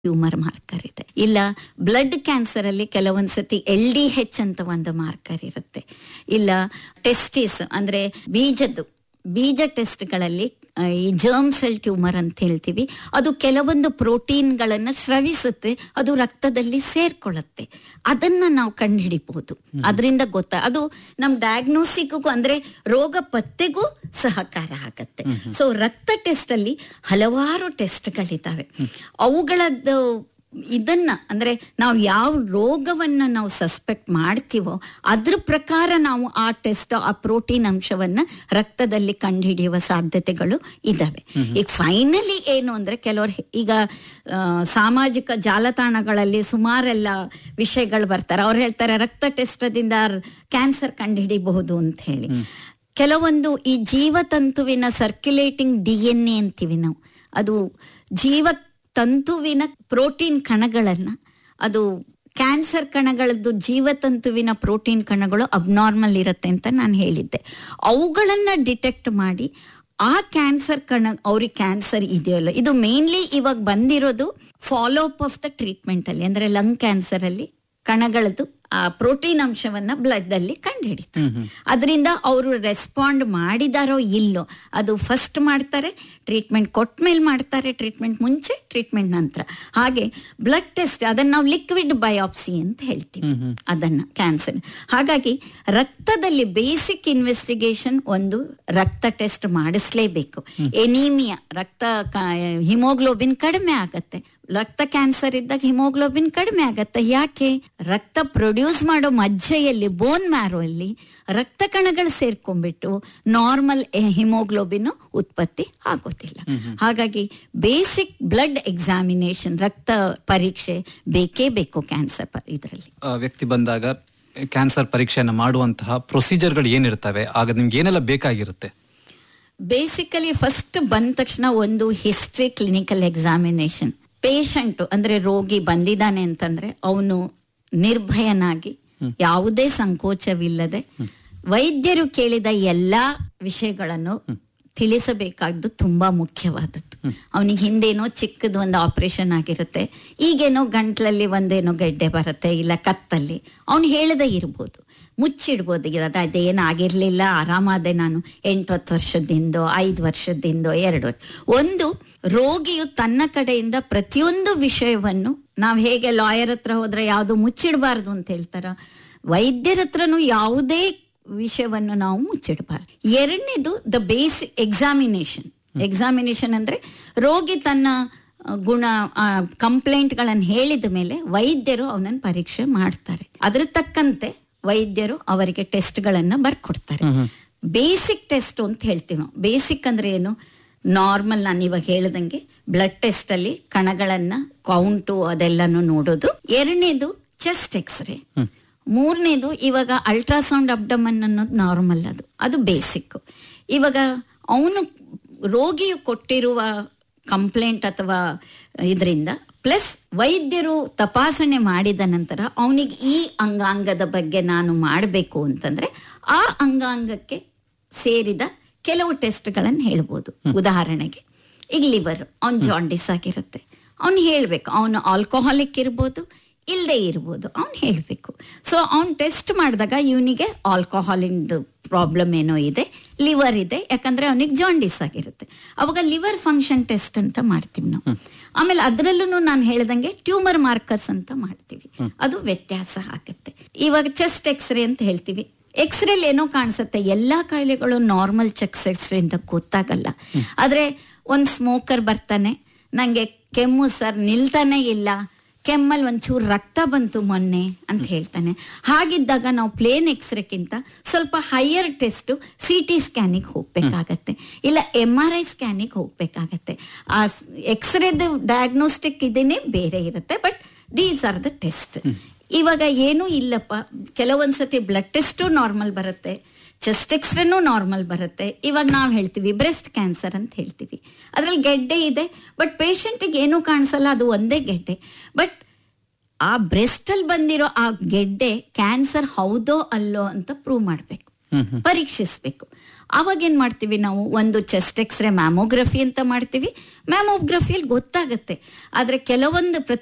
tumour marker ಇದೆ ಇಲ್ಲ blood cancer ಅಲ್ಲಿ ಕೆಲವೊಂದ್ಸತಿ ಎಲ್ ಡಿ ಹೆಚ್ ಅಂತ ಒಂದು ಮಾರ್ಕರ್ ಇರುತ್ತೆ ಇಲ್ಲ ಟೆಸ್ಟಿಸ್ ಅಂದ್ರೆ ಬೀಜದ್ದು ಬೀಜ ಟೆಸ್ಟ್ಗಳಲ್ಲಿ ಆ, ಈ ಜರ್ಮ್ ಸೆಲ್ ಟ್ಯೂಮರ್ ಅಂತ ಹೇಳ್ತೀವಿ ಅದು ಕೆಲವೊಂದು ಪ್ರೋಟೀನ್ಗಳನ್ನ ಸ್ರವಿಸುತ್ತೆ ಅದು ರಕ್ತದಲ್ಲಿ ಸೇರ್ಕೊಳ್ಳುತ್ತೆ ಅದನ್ನ ನಾವು ಕಂಡುಹಿಡಿಬಹುದು ಅದರಿಂದ ಗೊತ್ತಾ ಅದು ನಮ್ ಡಯಾಗ್ನೋಸಿಕ್ಗೂ ಅಂದ್ರೆ ರೋಗ ಪತ್ತೆಗೂ ಸಹಕಾರ ಆಗತ್ತೆ ಸೊ ರಕ್ತ ಟೆಸ್ಟ್ ಅಲ್ಲಿ ಹಲವಾರು ಟೆಸ್ಟ್ಗಳಿದ್ದಾವೆ ಅವುಗಳದ್ದು ಇದನ್ನ ಅಂದ್ರೆ ನಾವು ಯಾವ ರೋಗವನ್ನ ನಾವು ಸಸ್ಪೆಕ್ಟ್ ಮಾಡ್ತೀವೋ ಅದ್ರ ಪ್ರಕಾರ ನಾವು ಆ ಟೆಸ್ಟ್ ಆ ಪ್ರೋಟೀನ್ ಅಂಶವನ್ನ ರಕ್ತದಲ್ಲಿ ಕಂಡುಹಿಡಿಯುವ ಸಾಧ್ಯತೆಗಳು ಇದಾವೆ ಈಗ ಫೈನಲಿ ಏನು ಅಂದ್ರೆ ಕೆಲವರು ಈಗ ಆ, ಸಾಮಾಜಿಕ ಜಾಲತಾಣಗಳಲ್ಲಿ ಸುಮಾರೆಲ್ಲ ವಿಷಯಗಳು ಬರ್ತಾರೆ ಅವ್ರು ಹೇಳ್ತಾರೆ ರಕ್ತ ಟೆಸ್ಟದಿಂದ ಕ್ಯಾನ್ಸರ್ ಕಂಡುಹಿಡಿಬಹುದು ಅಂತ ಹೇಳಿ ಕೆಲವೊಂದು ಈ ಜೀವತಂತುವಿನ ಸರ್ಕ್ಯುಲೇಟಿಂಗ್ ಡಿ ಎನ್ ಎ ಅಂತೀವಿ ನಾವು ಅದು ಜೀವ ತಂತುವಿನ ಪ್ರೋಟೀನ್ ಕಣಗಳನ್ನ ಅದು ಕ್ಯಾನ್ಸರ್ ಕಣಗಳದ್ದು ಜೀವತಂತುವಿನ ಪ್ರೋಟೀನ್ ಕಣಗಳು ಅಬ್ನಾರ್ಮಲ್ ಇರುತ್ತೆ ಅಂತ ನಾನು ಹೇಳಿದ್ದೆ ಅವುಗಳನ್ನ ಡಿಟೆಕ್ಟ್ ಮಾಡಿ ಆ ಕ್ಯಾನ್ಸರ್ ಕಣ ಅವ್ರಿಗೆ ಕ್ಯಾನ್ಸರ್ ಇದೆಯಲ್ಲ ಇದು ಮೇನ್ಲಿ ಇವಾಗ ಬಂದಿರೋದು follow up of the treatment ಅಲ್ಲಿ ಅಂದ್ರೆ ಲಂಗ್ ಕ್ಯಾನ್ಸರ್ ಅಲ್ಲಿ ಕಣಗಳದ್ದು ಆ ಪ್ರೋಟೀನ್ ಅಂಶವನ್ನ ಬ್ಲಡ್ ಅಲ್ಲಿ ಕಂಡುಹಿಡಿತಾರೆ ಅದರಿಂದ ಅವರು ರೆಸ್ಪಾಂಡ್ ಮಾಡಿದಾರೋ ಇಲ್ಲೋ ಅದು ಫಸ್ಟ್ ಮಾಡ್ತಾರೆ ಟ್ರೀಟ್ಮೆಂಟ್ ಕೊಟ್ಮೇಲೆ ಮಾಡ್ತಾರೆ ಟ್ರೀಟ್ಮೆಂಟ್ ಮುಂಚೆ ಟ್ರೀಟ್ಮೆಂಟ್ ನಂತರ ಹಾಗೆ ಬ್ಲಡ್ ಟೆಸ್ಟ್ ಅದನ್ನ ನಾವು ಲಿಕ್ವಿಡ್ ಬಯಾಪ್ಸಿ ಅಂತ ಹೇಳ್ತೀವಿ ಅದನ್ನ ಕ್ಯಾನ್ಸರ್ ಹಾಗಾಗಿ ರಕ್ತದಲ್ಲಿ ಬೇಸಿಕ್ ಇನ್ವೆಸ್ಟಿಗೇಷನ್ ಒಂದು ರಕ್ತ ಟೆಸ್ಟ್ ಮಾಡಿಸ್ಲೇಬೇಕು ಎನೀಮಿಯಾ ರಕ್ತ ಹಿಮೋಗ್ಲೋಬಿನ್ ಕಡಿಮೆ ಆಗತ್ತೆ ರಕ್ತ ಕ್ಯಾನ್ಸರ್ ಇದ್ದಾಗ ಹಿಮೋಗ್ಲೋಬಿನ್ ಕಡಿಮೆ ಆಗತ್ತೆ ಯಾಕೆ ರಕ್ತ ಪ್ರೊಡ್ಯೂಸ್ ಮಾಡೋ ಮಜ್ಜೆಯಲ್ಲಿ ಬೋನ್ ಮ್ಯಾರೋ ಅಲ್ಲಿ ರಕ್ತ ಕಣಗಳು ಸೇರ್ಕೊಂಡ್ಬಿಟ್ಟು ನಾರ್ಮಲ್ ಹಿಮೋಗ್ಲೋಬಿನ್ ಉತ್ಪತ್ತಿ ಆಗೋದಿಲ್ಲ ಹಾಗಾಗಿ ಬೇಸಿಕ್ ಬ್ಲಡ್ ಎಕ್ಸಾಮಿನೇಷನ್ ರಕ್ತ ಪರೀಕ್ಷೆ ಬೇಕೇ ಬೇಕು ಕ್ಯಾನ್ಸರ್ ಇದರಲ್ಲಿ ಆ, ವ್ಯಕ್ತಿ ಬಂದಾಗ ಕ್ಯಾನ್ಸರ್ ಪರೀಕ್ಷೆಯನ್ನು ಮಾಡುವಂತಹ ಪ್ರೊಸೀಜರ್ಗಳು ಏನಿರ್ತವೆ ಆಗ ನಿಮ್ಗೆ ಏನೆಲ್ಲ ಬೇಕಾಗಿರುತ್ತೆ ಬೇಸಿಕಲಿ ಫಸ್ಟ್ ಬಂದ ತಕ್ಷಣ ಒಂದು ಹಿಸ್ಟ್ರಿ ಕ್ಲಿನಿಕಲ್ ಎಕ್ಸಾಮಿನೇಷನ್ ಪೇಷಂಟ್ ಅಂದ್ರೆ ರೋಗಿ ಬಂದಿದ್ದಾನೆ ಅಂತಂದ್ರೆ ಅವನು ನಿರ್ಭಯನಾಗಿ ಯಾವುದೇ ಸಂಕೋಚವಿಲ್ಲದೆ ವೈದ್ಯರು ಕೇಳಿದ ಎಲ್ಲಾ ವಿಷಯಗಳನ್ನು ತಿಳಿಸಬೇಕಾದ್ದು ತುಂಬಾ ಮುಖ್ಯವಾದದ್ದು ಅವನಿಗೆ ಹಿಂದೇನೋ ಚಿಕ್ಕದು ಒಂದು ಆಪರೇಷನ್ ಆಗಿರುತ್ತೆ ಈಗೇನೋ ಗಂಟ್ಲಲ್ಲಿ ಒಂದೇನೋ ಗೆಡ್ಡೆ ಬರುತ್ತೆ ಇಲ್ಲ ಕತ್ತಲ್ಲಿ ಅವನು ಹೇಳದೇ ಇರ್ಬೋದು ಮುಚ್ಚಿಡ್ಬೋದು ಇದು ಅದ ಅದೇನು ಆಗಿರ್ಲಿಲ್ಲ ಆರಾಮಾದೆ ನಾನು ಎಂಟು ಹತ್ತು ವರ್ಷದಿಂದೋ ಐದು ವರ್ಷದಿಂದೋ ಎರಡು ವರ್ಷ ಒಂದು ರೋಗಿಯು ತನ್ನ ಕಡೆಯಿಂದ ಪ್ರತಿಯೊಂದು ವಿಷಯವನ್ನು ನಾವು ಹೇಗೆ ಲಾಯರ್ ಹತ್ರ ಹೋದ್ರೆ ಯಾವುದು ಮುಚ್ಚಿಡಬಾರ್ದು ಅಂತ ಹೇಳ್ತಾರ ವೈದ್ಯರ ಹತ್ರನೂ ಯಾವುದೇ ವಿಷಯವನ್ನು ನಾವು ಮುಚ್ಚಿಡಬಾರ್ದು ಎರಡನೇದು ದ ಬೇಸಿಕ್ ಎಕ್ಸಾಮಿನೇಷನ್ ಎಕ್ಸಾಮಿನೇಷನ್ ಅಂದ್ರೆ ರೋಗಿ ತನ್ನ ಆ, ಗುಣ ಕಂಪ್ಲೇಂಟ್ಗಳನ್ನು ಹೇಳಿದ ಮೇಲೆ ವೈದ್ಯರು ಅವನನ್ನು ಪರೀಕ್ಷೆ ಮಾಡ್ತಾರೆ ಅದ್ರ ತಕ್ಕಂತೆ ವೈದ್ಯರು ಅವರಿಗೆ ಟೆಸ್ಟ್ಗಳನ್ನ ಬರ್ಕೊಡ್ತಾರೆ ಬೇಸಿಕ್ ಟೆಸ್ಟ್ ಅಂತ ಹೇಳ್ತೀವಿ ನಾವು ಬೇಸಿಕ್ ಅಂದ್ರೆ ಏನು ನಾರ್ಮಲ್ ನಾನು ಇವಾಗ ಹೇಳ್ದಂಗೆ ಬ್ಲಡ್ ಟೆಸ್ಟ್ ಅಲ್ಲಿ ಕಣಗಳನ್ನ ಕೌಂಟು ಅದೆಲ್ಲಾನು ನೋಡೋದು ಎರಡನೇದು ಚೆಸ್ಟ್ ಎಕ್ಸ್ರೇ ಮೂರನೇದು ಇವಾಗ ಅಲ್ಟ್ರಾಸೌಂಡ್ ಅಬ್ಡಮನ್ ಅನ್ನೋದು ನಾರ್ಮಲ್ ಅದು ಅದು ಬೇಸಿಕ್ ಇವಾಗ ಅವನು ರೋಗಿಯು ಕೊಟ್ಟಿರುವ ಕಂಪ್ಲೇಂಟ್ ಅಥವಾ ಇದರಿಂದ ಪ್ಲಸ್ ವೈದ್ಯರು ತಪಾಸಣೆ ಮಾಡಿದ ನಂತರ ಅವನಿಗೆ ಈ ಅಂಗಾಂಗದ ಬಗ್ಗೆ ನಾನು ಮಾಡಬೇಕು ಅಂತಂದ್ರೆ ಆ ಅಂಗಾಂಗಕ್ಕೆ ಸೇರಿದ ಕೆಲವು ಟೆಸ್ಟ್ಗಳನ್ನು ಹೇಳ್ಬೋದು ಉದಾಹರಣೆಗೆ ಈಗ ಲಿವರ್ ಅವ್ನ್ ಜಾಂಡಿಸ್ ಆಗಿರುತ್ತೆ ಅವ್ನು ಹೇಳ್ಬೇಕು ಅವನು ಆಲ್ಕೋಹಾಲಿಕ್ ಇರ್ಬೋದು ಇಲ್ಲದೆ ಇರ್ಬೋದು ಅವ್ನು ಹೇಳಬೇಕು ಸೊ ಅವ್ನು ಟೆಸ್ಟ್ ಮಾಡಿದಾಗ ಇವನಿಗೆ ಆಲ್ಕೋಹಾಲಿಂದು ಪ್ರಾಬ್ಲಮ್ ಏನೋ ಇದೆ ಲಿವರ್ ಇದೆ ಯಾಕಂದ್ರೆ ಅವನಿಗೆ ಜಾಂಡಿಸ್ ಆಗಿರುತ್ತೆ ಅವಾಗ ಲಿವರ್ ಫಂಕ್ಷನ್ ಟೆಸ್ಟ್ ಅಂತ ಮಾಡ್ತೀವಿ ನಾವು ಆಮೇಲೆ ಅದರಲ್ಲೂ ನಾನು ಹೇಳ್ದಂಗೆ ಟ್ಯೂಮರ್ ಮಾರ್ಕರ್ಸ್ ಅಂತ ಮಾಡ್ತೀವಿ ಅದು ವ್ಯತ್ಯಾಸ ಆಗುತ್ತೆ ಇವಾಗ ಚೆಸ್ಟ್ ಎಕ್ಸ್ರೇ ಅಂತ ಹೇಳ್ತೀವಿ ಎಕ್ಸ್ರೇಲಿ ಏನೋ ಕಾಣಿಸುತ್ತೆ ಎಲ್ಲಾ ಕಾಯಿಲೆಗಳು ನಾರ್ಮಲ್ ಚೆಕ್ಸ್ ಎಕ್ಸ್ರೇ ಅಂತ ಗೊತ್ತಾಗಲ್ಲ ಆದ್ರೆ ಒಂದ್ ಸ್ಮೋಕರ್ ಬರ್ತಾನೆ ನಂಗೆ ಕೆಮ್ಮು ಸರ್ ನಿಲ್ತಾನೆ ಇಲ್ಲ ಕೆಮ್ಮಲ್ಲಿ ಒಂಚೂರು ರಕ್ತ ಬಂತು ಮೊನ್ನೆ ಅಂತ ಹೇಳ್ತಾನೆ ಹಾಗಿದ್ದಾಗ ನಾವು ಪ್ಲೇನ್ ಎಕ್ಸ್ರೇಕ್ಕಿಂತ ಸ್ವಲ್ಪ ಹೈಯರ್ ಟೆಸ್ಟ್ ಸಿ ಟಿ ಸ್ಕ್ಯಾನಿಗೆ ಹೋಗ್ಬೇಕಾಗತ್ತೆ ಇಲ್ಲ ಎಮ್ ಆರ್ ಐ ಸ್ಕ್ಯಾನಿಗೆ ಹೋಗ್ಬೇಕಾಗತ್ತೆ ಆ ಎಕ್ಸ್ರೇದ ಡಯಾಗ್ನೋಸ್ಟಿಕ್ ಇದನ್ನೇ ಬೇರೆ ಇರುತ್ತೆ but these are the test ಇವಾಗ ಏನೂ ಇಲ್ಲಪ್ಪ ಕೆಲವೊಂದ್ಸತಿ ಬ್ಲಡ್ ಟೆಸ್ಟು ನಾರ್ಮಲ್ ಬರುತ್ತೆ ಚೆಸ್ಟ್ ಎಕ್ಸ್ರೇನು ನಾರ್ಮಲ್ ಬರುತ್ತೆ ಇವಾಗ ನಾವು ಹೇಳ್ತೀವಿ ಬ್ರೆಸ್ಟ್ ಕ್ಯಾನ್ಸರ್ ಅಂತ ಹೇಳ್ತೀವಿ ಅದ್ರಲ್ಲಿ ಗೆಡ್ಡೆ ಇದೆ ಬಟ್ ಪೇಷಂಟಿಗೆ ಏನೂ ಕಾಣಿಸಲ್ಲ ಅದು ಒಂದೇ ಗೆಡ್ಡೆ ಬಟ್ ಆ ಬ್ರೆಸ್ಟ್ ಅಲ್ಲಿ ಬಂದಿರೋ ಆ ಗೆಡ್ಡೆ ಕ್ಯಾನ್ಸರ್ ಹೌದೋ ಅಲ್ಲೋ ಅಂತ ಪ್ರೂವ್ ಮಾಡಬೇಕು ಪರೀಕ್ಷಿಸ್ಬೇಕು ಅವಾಗ ಏನ್ ಮಾಡ್ತೀವಿ ನಾವು ಒಂದು ಚೆಸ್ಟ್ ಎಕ್ಸ್ರೇ ಮ್ಯಾಮೋಗ್ರಫಿ ಅಂತ ಮಾಡ್ತೀವಿ ಮ್ಯಾಮೋಗ್ರಫಿಯಲ್ಲಿ ಗೊತ್ತಾಗತ್ತೆ ಆದ್ರೆ ಕೆಲವೊಂದು